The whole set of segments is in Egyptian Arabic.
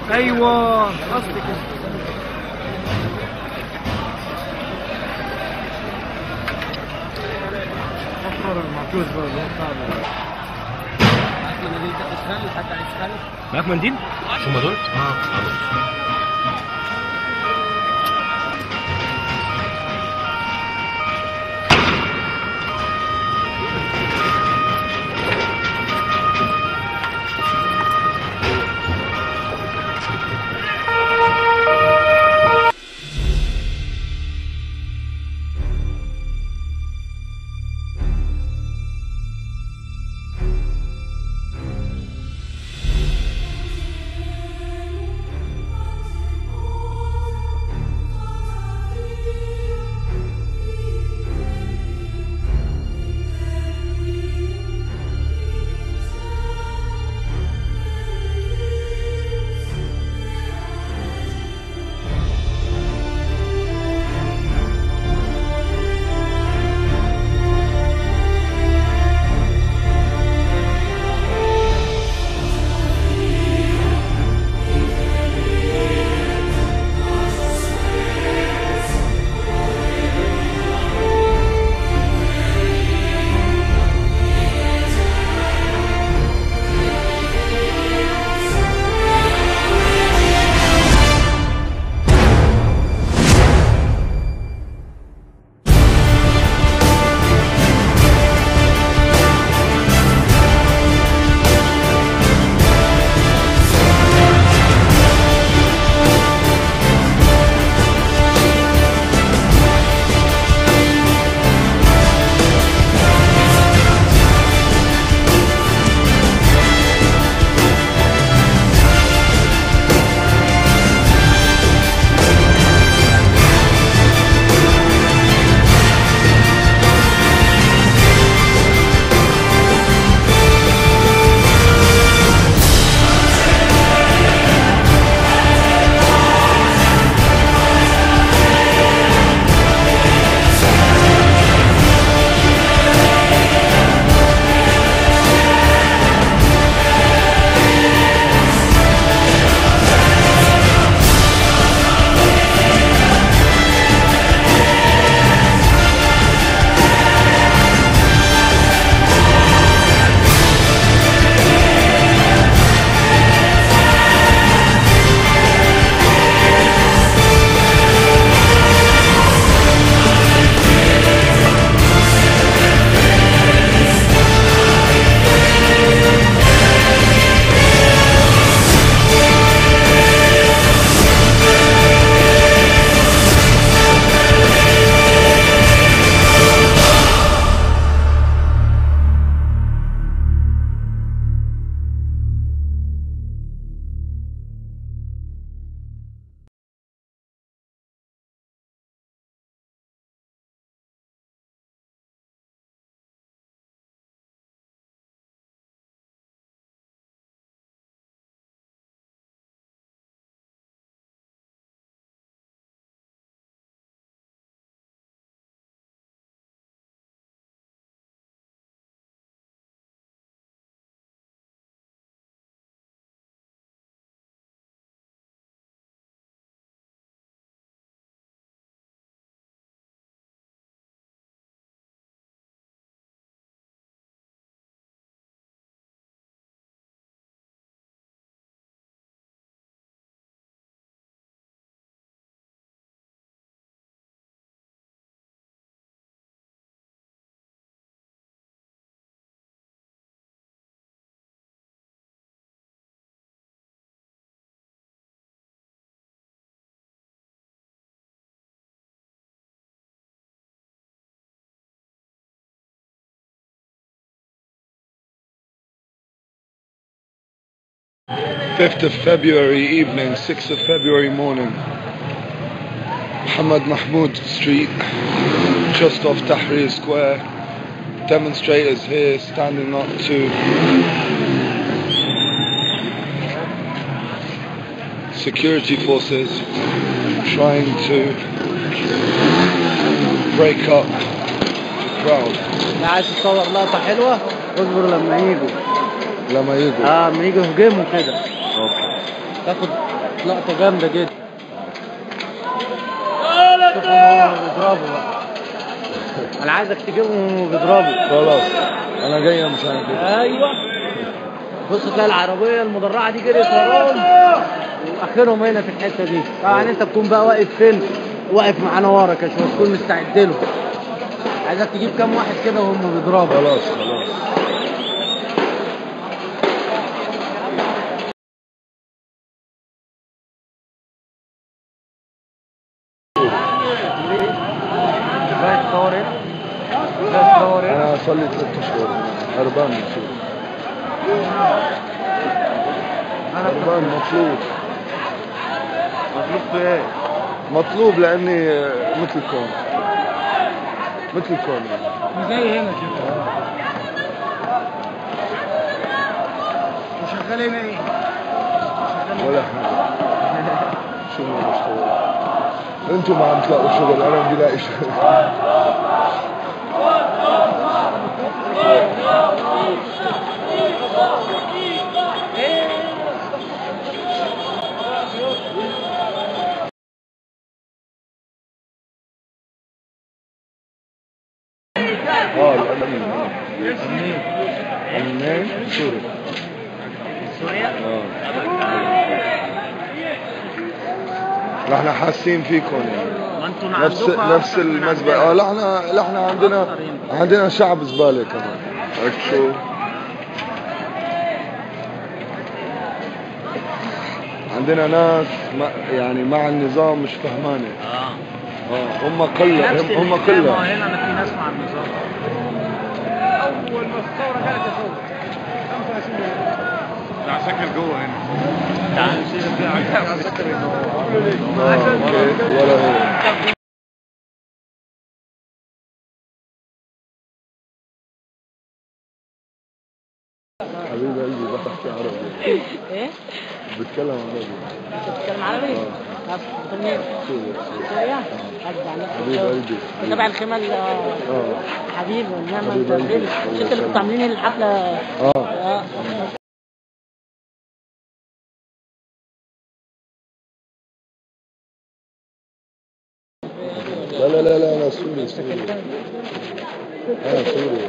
ايوه قصدي كده افكر المعكوس برضه صعب معاك منديل؟ شو ما دول؟ اه Fifth of February evening, sixth of February morning. Muhammad Mahmoud Street, just off Tahrir Square. Demonstrators here standing up to security forces trying to break up the crowd لا عايز تصور لقطة حلوة اصبر لما يجوا لما يجوا اه لما يجوا يهجموا كده تاخد لقطة جامدة جدا شوفوا هما بيضربوا بقى انا عايزك تجيبهم وهما بيضربوا خلاص انا جاي مشان كده ايوه بص تلاقي العربيه المدرعه دي جريت وراهم واخرهم هنا في الحته دي طبعا انت تكون بقى واقف فين واقف معانا ورا كده شويه تكون مستعد له عايزك تجيب كام واحد كده وهم بيضربوا خلاص خلاص كفايه تصورت كفايه تصورت انا صار لي ثلاث اشهر هربان من سوريا هربان مطلوب مطلوب في ايه؟ مطلوب لاني مثلكم مثلكم زي هنا كده وشغال هنا ايه؟ ولا حاجه شو ما بشتغل انتم ما عم تلاقوا شغل انا بدي الاقي شغل اه الامين امين سوري سوريا؟ اه نحن حاسين فيكم يعني ما انتوا نفس عندكم نفس أكتر من المزبله عندنا. اه لا احنا لا احنا عندنا عندنا شعب زباله كمان عرفت شو؟ عندنا ناس ما يعني مع النظام مش فهمانه اه اه هم قله نفس هم, هم الحكاية، ما هو قله هنا ما في ناس مع النظام اول ما الثوره جالت الثوره 25 العساكر جوه هنا تعال نشيل العساكر اه اوكي ولا هو حبيب قلبي بحكي عربي ايه؟ بتكلم عربي بتتكلم عربي؟ اه أصل منين؟ سوريا سوريا سوريا؟ أجدع حبيب قلبي انت تبع الخيمة ال- اه حبيب والنعمة حبيب انت قلبي. فين؟ مش انت اللي كنتوا عاملين الحفلة اه اه لا لا لا لا انا سوري سوري انا سوري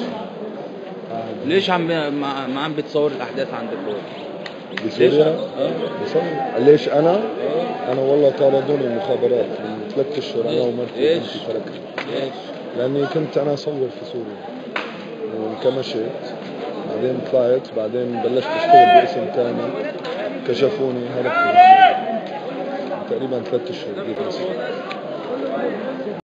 ليش عم ما ما عم بتصور الاحداث عندكم؟ بسوريا بصور ليش انا؟ انا والله طاردوني المخابرات من ثلاث اشهر انا ومرتي إيش؟ وبنتي تركت ليش؟ لاني كنت انا اصور في سوريا وانكمشت بعدين طلعت بعدين بلشت اشتغل باسم ثاني كشفوني هربت من سوريا تقريبا ثلاث اشهر جيت مصر